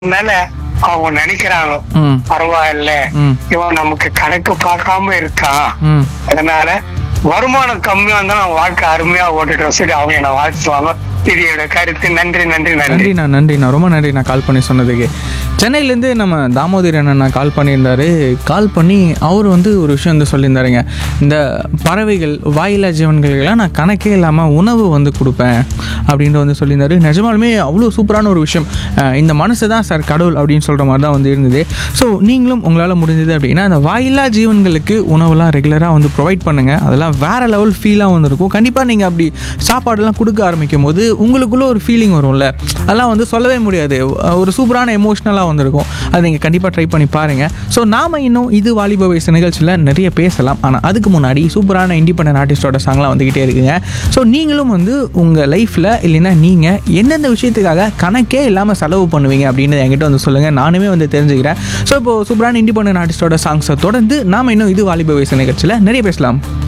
மேல அவங்க நினைக்கிறாங்க ம் பரவாயில்ல ம் இவன் நமக்கு கணக்கு பார்க்காம இருக்கான் ம் அதனால வருமானம் கம்மியா இருந்தாலும் வாழ்க்கை அருமையா ஓட்டுட்டு சொல்லி அவங்க என்ன வாழ்த்துவாங்க இது என்னோட கருத்து நன்றி நன்றி நன்றி நன்றிண்ணா நன்றிண்ணா ரொம்ப நன்றிண்ணா கால் பண்ணி சொன்னதுக்கு சென்னையிலேருந்து நம்ம தாமோதர் அண்ணா கால் பண்ணியிருந்தாரு கால் பண்ணி அவர் வந்து ஒரு விஷயம் வந்து சொல்லியிருந்தாருங்க இந்த பறவைகள் வாயிலா ஜீவன்களுக்கெல்லாம் நான் கணக்கே இல்லாமல் உணவு வந்து கொடுப்பேன் அப்படின்ட்டு வந்து சொல்லியிருந்தாரு நிஜமாலுமே அவ்வளோ சூப்பரான ஒரு விஷயம் அஹ் இந்த மனசு தான் சார் கடவுள் அப்படின்னு சொல்கிற மாதிரி தான் வந்து இருந்தது ஸோ நீங்களும் உங்களால் முடிஞ்சது அப்படின்னா அந்த வாயிலா ஜீவன்களுக்கு உணவுலாம் ரெகுலராக வந்து ப்ரொவைட் பண்ணுங்கள் அதெல்லாம் வேறு லெவல் ஃபீலாக வந்து இருக்கும் கண்டிப்பாக நீங்கள் அப்படி சாப்பாடெல்லாம் கொடுக்க ஆரம்பிக்கும் போது உங்களுக்குள்ள ஒரு ஃபீலிங் வரும்ல அதெல்லாம் வந்து சொல்லவே முடியாது ஒரு சூப்பரான எமோஷ்னலாக வந்திருக்கும் அது நீங்கள் கண்டிப்பாக ட்ரை பண்ணி பாருங்கள் ஸோ நாம் இன்னும் இது வாலிப வயசு நிகழ்ச்சியில் நிறைய பேசலாம் ஆனால் அதுக்கு முன்னாடி சூப்பரான இண்டிபெண்டன்ட் ஆர்டிஸ்டோட சாங்லாம் வந்துக்கிட்டே இருக்குங்க ஸோ நீங்களும் வந்து உங்கள் லைஃப்பில் இல்லைன்னா நீங்கள் எந்தெந்த விஷயத்துக்காக கணக்கே இல்லாமல் செலவு பண்ணுவீங்க அப்படின்னு என்கிட்ட வந்து சொல்லுங்கள் நானுமே வந்து தெரிஞ்சுக்கிறேன் ஸோ இப்போ சூப்பரான இண்டிபெண்டன்ட் ஆர்டிஸ்டோட சாங்ஸை தொடர்ந்து நாம் இன்னும் இது வாலிப வயசு நிகழ்ச்சியில் நிறைய பேசலாம்